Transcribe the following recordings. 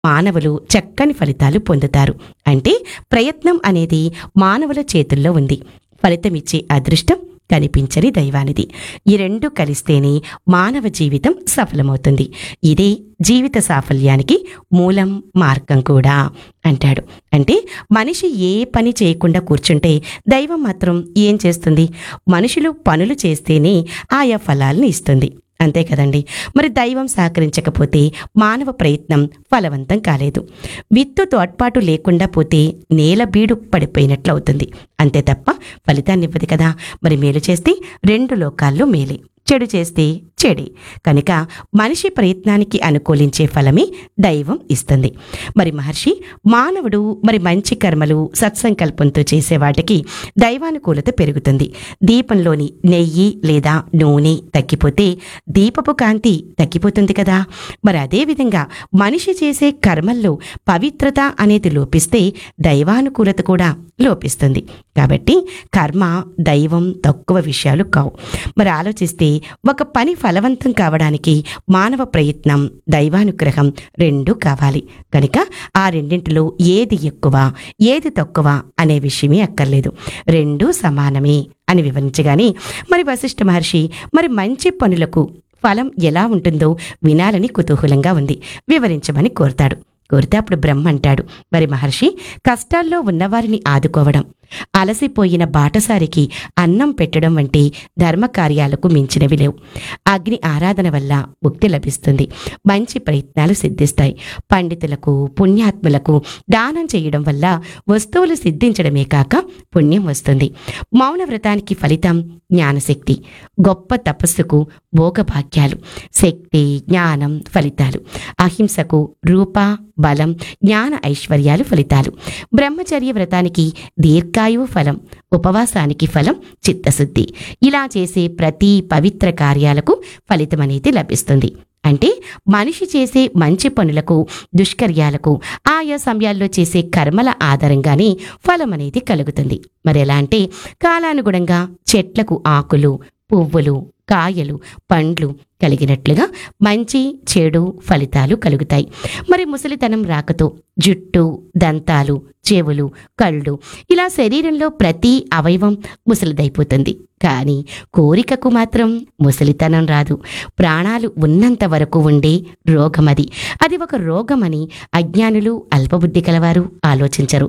మానవులు చక్కని ఫలితాలు పొందుతారు అంటే ప్రయత్నం అనేది మానవుల చేతుల్లో ఉంది ఫలితమిచ్చే అదృష్టం కనిపించని దైవానిది ఈ రెండు కలిస్తేనే మానవ జీవితం సఫలమవుతుంది ఇదే జీవిత సాఫల్యానికి మూలం మార్గం కూడా అంటాడు అంటే మనిషి ఏ పని చేయకుండా కూర్చుంటే దైవం మాత్రం ఏం చేస్తుంది మనుషులు పనులు చేస్తేనే ఆయా ఫలాలను ఇస్తుంది అంతే కదండి మరి దైవం సహకరించకపోతే మానవ ప్రయత్నం ఫలవంతం కాలేదు విత్తు తోడ్పాటు లేకుండా పోతే నేల బీడు పడిపోయినట్లు అవుతుంది అంతే తప్ప ఫలితాన్ని ఇవ్వదు కదా మరి మేలు చేస్తే రెండు లోకాల్లో మేలే చెడు చేస్తే చెడే కనుక మనిషి ప్రయత్నానికి అనుకూలించే ఫలమే దైవం ఇస్తుంది మరి మహర్షి మానవుడు మరి మంచి కర్మలు సత్సంకల్పంతో చేసే వాటికి దైవానుకూలత పెరుగుతుంది దీపంలోని నెయ్యి లేదా నూనె తగ్గిపోతే దీపపు కాంతి తగ్గిపోతుంది కదా మరి అదేవిధంగా మనిషి చేసే కర్మల్లో పవిత్రత అనేది లోపిస్తే దైవానుకూలత కూడా లోపిస్తుంది కాబట్టి కర్మ దైవం తక్కువ విషయాలు కావు మరి ఆలోచిస్తే ఒక పని ఫలవంతం కావడానికి మానవ ప్రయత్నం దైవానుగ్రహం రెండూ కావాలి కనుక ఆ రెండింటిలో ఏది ఎక్కువ ఏది తక్కువ అనే విషయమే అక్కర్లేదు రెండూ సమానమే అని వివరించగానే మరి వశిష్ఠ మహర్షి మరి మంచి పనులకు ఫలం ఎలా ఉంటుందో వినాలని కుతూహలంగా ఉంది వివరించమని కోరుతాడు కోరితే అప్పుడు బ్రహ్మ అంటాడు మరి మహర్షి కష్టాల్లో ఉన్నవారిని ఆదుకోవడం అలసిపోయిన బాటసారికి అన్నం పెట్టడం వంటి ధర్మ కార్యాలకు మించినవి లేవు అగ్ని ఆరాధన వల్ల ముక్తి లభిస్తుంది మంచి ప్రయత్నాలు సిద్ధిస్తాయి పండితులకు పుణ్యాత్ములకు దానం చేయడం వల్ల వస్తువులు సిద్ధించడమే కాక పుణ్యం వస్తుంది మౌన వ్రతానికి ఫలితం జ్ఞానశక్తి గొప్ప తపస్సుకు భోగభాగ్యాలు శక్తి జ్ఞానం ఫలితాలు అహింసకు రూప బలం జ్ఞాన ఐశ్వర్యాలు ఫలితాలు బ్రహ్మచర్య వ్రతానికి దీర్ఘాయువు ఫలం ఉపవాసానికి ఫలం చిత్తశుద్ధి ఇలా చేసే ప్రతి పవిత్ర కార్యాలకు ఫలితం అనేది లభిస్తుంది అంటే మనిషి చేసే మంచి పనులకు దుష్కర్యాలకు ఆయా సమయాల్లో చేసే కర్మల ఆధారంగానే ఫలం అనేది కలుగుతుంది మరి ఎలా అంటే కాలానుగుణంగా చెట్లకు ఆకులు పువ్వులు కాయలు పండ్లు కలిగినట్లుగా మంచి చెడు ఫలితాలు కలుగుతాయి మరి ముసలితనం రాకతో జుట్టు దంతాలు చెవులు కళ్ళు ఇలా శరీరంలో ప్రతి అవయవం ముసలిదైపోతుంది కానీ కోరికకు మాత్రం ముసలితనం రాదు ప్రాణాలు ఉన్నంత వరకు ఉండే రోగమది అది ఒక రోగమని అజ్ఞానులు అల్పబుద్ధి కలవారు ఆలోచించరు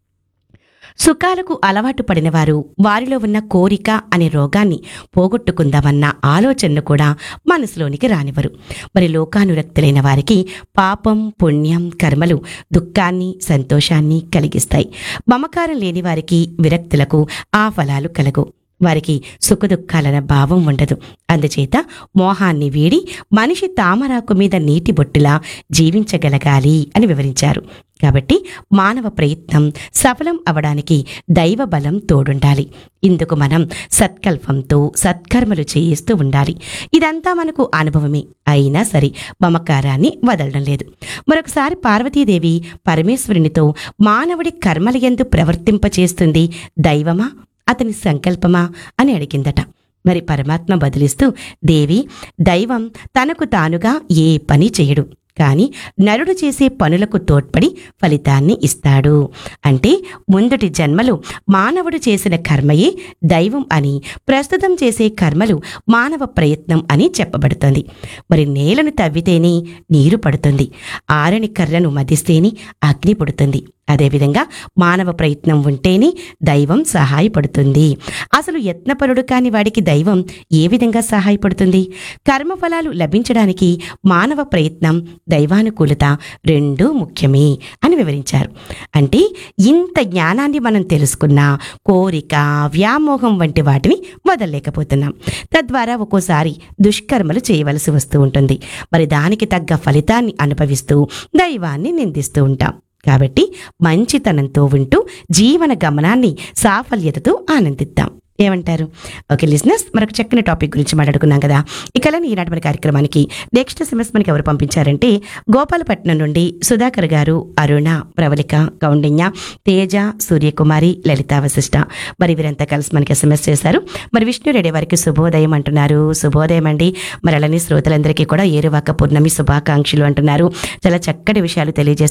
సుఖాలకు అలవాటు పడినవారు వారిలో ఉన్న కోరిక అనే రోగాన్ని పోగొట్టుకుందామన్న ఆలోచనను కూడా మనసులోనికి రానివ్వరు మరి లోకానురక్తులైన వారికి పాపం పుణ్యం కర్మలు దుఃఖాన్ని సంతోషాన్ని కలిగిస్తాయి మమకారం లేని వారికి విరక్తులకు ఆ ఫలాలు కలగు వారికి సుఖదుఖాలన భావం ఉండదు అందుచేత మోహాన్ని వీడి మనిషి తామరాకు మీద నీటి బొట్టులా జీవించగలగాలి అని వివరించారు కాబట్టి మానవ ప్రయత్నం సఫలం అవడానికి దైవ బలం తోడుండాలి ఇందుకు మనం సత్కల్పంతో సత్కర్మలు చేయిస్తూ ఉండాలి ఇదంతా మనకు అనుభవమే అయినా సరే మమకారాన్ని వదలడం లేదు మరొకసారి పార్వతీదేవి పరమేశ్వరునితో మానవుడి కర్మలయందు ప్రవర్తింపచేస్తుంది దైవమా అతని సంకల్పమా అని అడిగిందట మరి పరమాత్మ బదిలిస్తూ దేవి దైవం తనకు తానుగా ఏ పని చేయడు కానీ నరుడు చేసే పనులకు తోడ్పడి ఫలితాన్ని ఇస్తాడు అంటే ముందుటి జన్మలు మానవుడు చేసిన కర్మయే దైవం అని ప్రస్తుతం చేసే కర్మలు మానవ ప్రయత్నం అని చెప్పబడుతుంది మరి నేలను తవ్వితేనే నీరు పడుతుంది ఆరని కర్రను మదిస్తేనే అగ్ని పుడుతుంది అదేవిధంగా మానవ ప్రయత్నం ఉంటేనే దైవం సహాయపడుతుంది అసలు యత్నపరుడు కాని వాడికి దైవం ఏ విధంగా సహాయపడుతుంది కర్మఫలాలు లభించడానికి మానవ ప్రయత్నం దైవానుకూలత రెండూ ముఖ్యమే అని వివరించారు అంటే ఇంత జ్ఞానాన్ని మనం తెలుసుకున్నా కోరిక వ్యామోహం వంటి వాటిని వదలలేకపోతున్నాం తద్వారా ఒక్కోసారి దుష్కర్మలు చేయవలసి వస్తూ ఉంటుంది మరి దానికి తగ్గ ఫలితాన్ని అనుభవిస్తూ దైవాన్ని నిందిస్తూ ఉంటాం కాబట్టి మంచితనంతో ఉంటూ జీవన గమనాన్ని సాఫల్యతతో ఆనందిద్దాం ఏమంటారు ఓకే లిజినెస్ మరొక చక్కని టాపిక్ గురించి మాట్లాడుకున్నాం కదా ఇక అలానే ఈనాటి మన కార్యక్రమానికి నెక్స్ట్ ఎస్ఎంఎస్ మనకి ఎవరు పంపించారంటే గోపాలపట్నం నుండి సుధాకర్ గారు అరుణ ప్రవళిక కౌండిన్య తేజ సూర్యకుమారి లలిత వశిష్ట మరి వీరంతా కలిసి మనకి ఎస్ఎంఎస్ చేశారు మరి విష్ణు రెడ్డి వారికి శుభోదయం అంటున్నారు శుభోదయం అండి మరి అలానే శ్రోతలందరికీ కూడా ఏరువాక పూర్ణమి శుభాకాంక్షలు అంటున్నారు చాలా చక్కటి విషయాలు తెలియజేస్తున్నారు